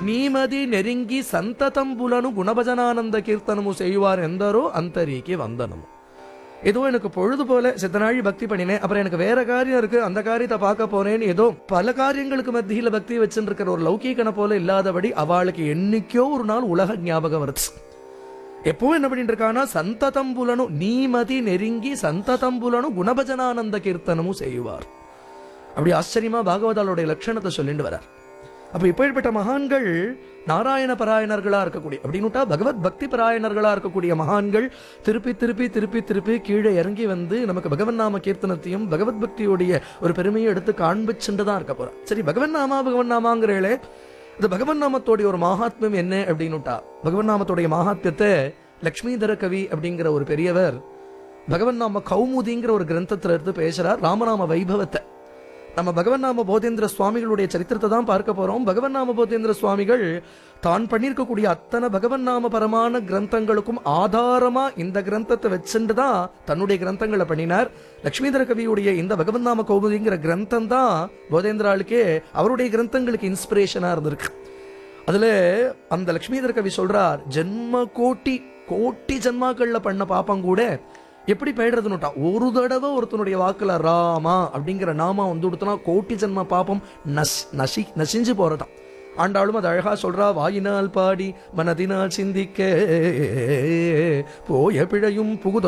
நீமதி நெருங்கி సంతతంబులను குணபஜனானந்த கீர்த்தனமு செய்வார் ఎందరో అంతరికి వందనము ஏதோ எனக்கு பொழுது போல சித்தனாழி பக்தி பண்ணினேன் அப்புறம் எனக்கு வேற காரியம் இருக்கு அந்த காரியத்தை பார்க்க போறேன்னு ஏதோ பல காரியங்களுக்கு மத்தியில பக்தி வச்சுட்டு இருக்கிற ஒரு லௌகீகனை போல இல்லாதபடி அவளுக்கு என்னைக்கோ ஒரு நாள் உலக ஞாபகம் வருது எப்பவும் என்ன பண்ணிட்டு இருக்கானா சந்ததம்புலனும் நீமதி நெருங்கி சந்ததம்புலனும் குணபஜனானந்த கீர்த்தனமும் செய்வார் அப்படி ஆச்சரியமா பாகவதாளுடைய லட்சணத்தை சொல்லிட்டு வரார் அப்ப இப்பேற்பட்ட மகான்கள் நாராயண பராயணர்களா இருக்கக்கூடிய அப்படின்னுட்டா பகவத் பக்தி பராயணர்களா இருக்கக்கூடிய மகான்கள் திருப்பி திருப்பி திருப்பி திருப்பி கீழே இறங்கி வந்து நமக்கு பகவன் நாம கீர்த்தனத்தையும் பகவத் பக்தியுடைய ஒரு பெருமையை எடுத்து காண்பிச்சுட்டு தான் இருக்க போறோம் சரி பகவன் நாமா பகவன் நாமாங்கிறேளே இந்த பகவன் நாமத்தோடைய ஒரு மகாத்மியம் என்ன அப்படின்னுட்டா பகவன் நாமத்தோடைய மகாத்மியத்தை லக்ஷ்மிதர கவி அப்படிங்கிற ஒரு பெரியவர் பகவன் நாம கௌமுதிங்கிற ஒரு கிரந்தத்துல இருந்து பேசுறார் ராமநாம வைபவத்தை நம்ம பகவன் நாம போதேந்திர சுவாமிகளுடைய சரித்திரத்தை தான் பார்க்க போறோம் பகவன் நாம போதேந்திர சுவாமிகள் தான் பண்ணியிருக்கக்கூடிய அத்தனை பகவன் நாம பரமான கிரந்தங்களுக்கும் ஆதாரமா இந்த கிரந்தத்தை வச்சுட்டு தான் தன்னுடைய கிரந்தங்களை பண்ணினார் லட்சுமிதர கவியுடைய இந்த பகவன் நாம கௌமுதிங்கிற கிரந்தம் தான் போதேந்திராளுக்கே அவருடைய கிரந்தங்களுக்கு இன்ஸ்பிரேஷனா இருந்திருக்கு அதுல அந்த லட்சுமிதர கவி சொல்றார் ஜென்ம கோட்டி கோட்டி ஜென்மாக்கள்ல பண்ண பாப்பம் கூட எப்படி பெயர்றதுன்னுட்டான் ஒரு தடவை ஒருத்தனுடைய வாக்குல ராமா அப்படிங்கிற நாமம் வந்து கொடுத்தனா கோட்டி ஜென்ம பாப்பம் நஸ் நசி நசிஞ்சு போறதாம் ஆண்டாளும் அது அழகா சொல்றா வாயினால் பாடி மனதினால் சிந்திக்க போய பிழையும் புகுத